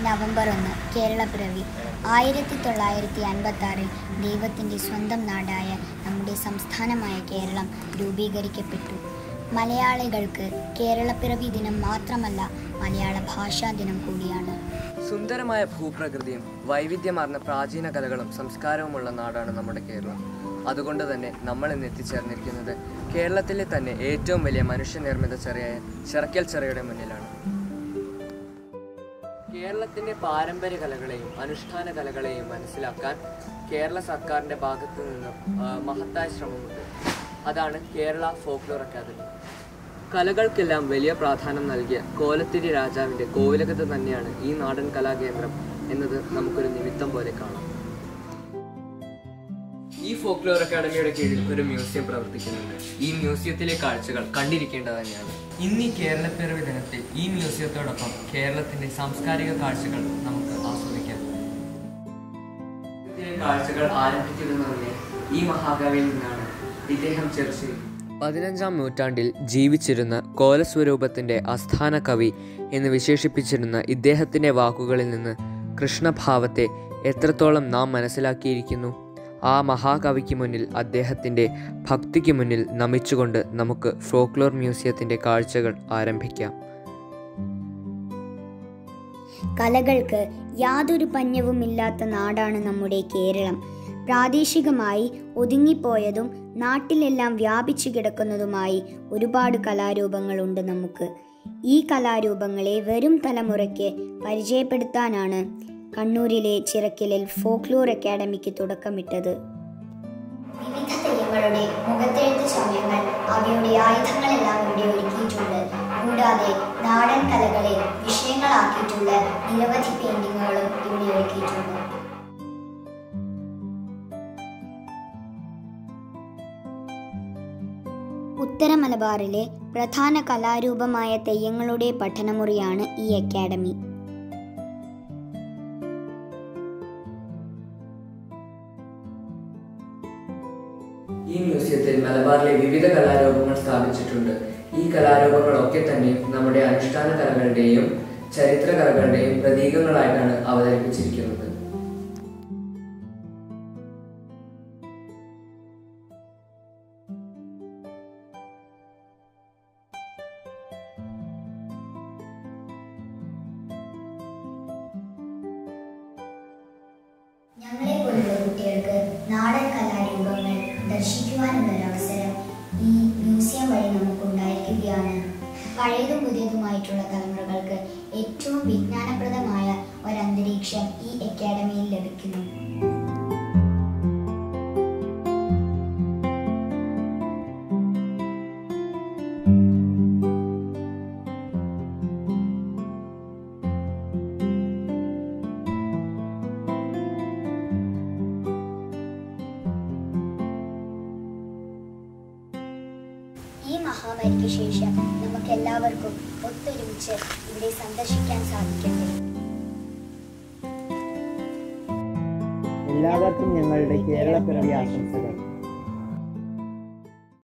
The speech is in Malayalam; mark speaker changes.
Speaker 1: നവംബർ ഒന്ന് കേരളപ്പിറവി ആയിരത്തി തൊള്ളായിരത്തി അൻപത്തി ആറിൽ ദൈവത്തിൻ്റെ സ്വന്തം നാടായ നമ്മുടെ സംസ്ഥാനമായ കേരളം രൂപീകരിക്കപ്പെട്ടു മലയാളികൾക്ക് കേരളപ്പിറവി ദിനം മാത്രമല്ല മലയാള ഭാഷാ ദിനം കൂടിയാണ്
Speaker 2: സുന്ദരമായ ഭൂപ്രകൃതിയും വൈവിധ്യമാർന്ന പ്രാചീന കലകളും സംസ്കാരവുമുള്ള നാടാണ് നമ്മുടെ കേരളം അതുകൊണ്ട് തന്നെ നമ്മൾ ഇന്ന് എത്തിച്ചേർന്നിരിക്കുന്നത് കേരളത്തിലെ തന്നെ ഏറ്റവും വലിയ മനുഷ്യനിർമ്മിത ചെറിയായ ചിറക്കൽ ചെറയുടെ മുന്നിലാണ് കേരളത്തിൻ്റെ പാരമ്പര്യ കലകളെയും അനുഷ്ഠാന കലകളെയും മനസ്സിലാക്കാൻ കേരള സർക്കാരിൻ്റെ ഭാഗത്തു നിന്നും ആ, മഹത്തായ ശ്രമമുണ്ട് അതാണ് കേരള ഫോക്ലോർ അക്കാദമി കലകൾക്കെല്ലാം വലിയ പ്രാധാന്യം നൽകിയ കോലത്തിരി രാജാവിൻ്റെ കോവിലകത്ത് തന്നെയാണ് ഈ നാടൻ കലാകേന്ദ്രം എന്നത് നമുക്കൊരു നിമിത്തം പോലെ കാണാം ഈ ഫോക്ലോർ അക്കാദമിയുടെ കീഴിൽ ഒരു മ്യൂസിയം പ്രവർത്തിക്കുന്നുണ്ട് ഈ മ്യൂസിയത്തിലെ കാഴ്ചകൾ കണ്ടിരിക്കേണ്ടത് തന്നെയാണ് ഇന്ന് ഈ കേരളപ്പിറവി ദിനത്തിൽ ഈ മ്യൂസിയത്തോടൊപ്പം കേരളത്തിന്റെ സാംസ്കാരിക കാഴ്ചകൾ നമുക്ക് ആസ്വദിക്കാം ഈ കാഴ്ചകൾ ആരംഭിക്കുന്നത് തന്നെ ഈ മഹാകവിയിൽ നിന്നാണ് ഇദ്ദേഹം ചർച്ച പതിനഞ്ചാം നൂറ്റാണ്ടിൽ ജീവിച്ചിരുന്ന കോലസ്വരൂപത്തിന്റെ ആസ്ഥാന കവി എന്ന് വിശേഷിപ്പിച്ചിരുന്ന ഇദ്ദേഹത്തിന്റെ വാക്കുകളിൽ നിന്ന് കൃഷ്ണഭാവത്തെ എത്രത്തോളം നാം മനസ്സിലാക്കിയിരിക്കുന്നു ആ മഹാകവിക്ക് മുന്നിൽ അദ്ദേഹത്തിൻ്റെ ഭക്തിക്ക് മുന്നിൽ നമിച്ചുകൊണ്ട് നമുക്ക് ഫോക്ലോർ മ്യൂസിയത്തിൻ്റെ കാഴ്ചകൾ ആരംഭിക്കാം
Speaker 1: കലകൾക്ക് യാതൊരു പഞ്ഞവുമില്ലാത്ത നാടാണ് നമ്മുടെ കേരളം പ്രാദേശികമായി ഒതുങ്ങിപ്പോയതും നാട്ടിലെല്ലാം വ്യാപിച്ചു കിടക്കുന്നതുമായി ഒരുപാട് കലാരൂപങ്ങളുണ്ട് നമുക്ക് ഈ കലാരൂപങ്ങളെ വരും തലമുറയ്ക്ക് പരിചയപ്പെടുത്താനാണ് കണ്ണൂരിലെ ചിറക്കലിൽ ഫോക്ലോർ അക്കാഡമിക്ക് തുടക്കമിട്ടത് വിവിധ തെയ്യങ്ങളുടെ മുഖത്തെഴുത്ത് സമയങ്ങൾ അവയുടെ ആയുധങ്ങളെല്ലാം ഇവിടെ ഒരുക്കിയിട്ടുണ്ട് കൂടാതെ നാടൻ കലകളെ വിഷയങ്ങളാക്കിയിട്ടുള്ള നിരവധി പെയിന്റിങ്ങുകളും ഇവിടെ ഒരുക്കിയിട്ടുണ്ട് ഉത്തര മലബാറിലെ പ്രധാന കലാരൂപമായ തെയ്യങ്ങളുടെ പഠനമുറിയാണ് ഈ അക്കാഡമി
Speaker 2: ഈ മ്യൂസിയത്തിൽ മലബാറിലെ വിവിധ കലാരൂപങ്ങൾ സ്ഥാപിച്ചിട്ടുണ്ട് ഈ കലാരൂപങ്ങളൊക്കെ തന്നെ നമ്മുടെ അനുഷ്ഠാന കലകളുടെയും ചരിത്ര കലകളുടെയും പ്രതീകങ്ങളായിട്ടാണ് അവതരിപ്പിച്ചിരിക്കുന്നത്
Speaker 1: ഞങ്ങളെ പോലുള്ള കുട്ടികൾക്ക് നാടൻ കലാരൂപങ്ങൾ ദർശിക്കുവാനുള്ള ഒരു അവസരം ഈ മ്യൂസിയം വഴി നമുക്ക് ഉണ്ടായിരിക്കുകയാണ് പഴയതും പുതിയതുമായിട്ടുള്ള തലമുറകൾക്ക് ഏറ്റവും വിജ്ഞാനപ്രദമായ ഒരു അന്തരീക്ഷം ഈ അക്കാഡമിയിൽ ലഭിക്കുന്നു ഈ മഹാമാരിക്ക് ശേഷം നമുക്ക് എല്ലാവർക്കും ഒത്തൊരുമിച്ച് ഇവിടെ സന്ദർശിക്കാൻ സാധിക്കട്ടെ
Speaker 3: എല്ലാവർക്കും ഞങ്ങളുടെ കേരളപ്പിറവി ആശംസകൾ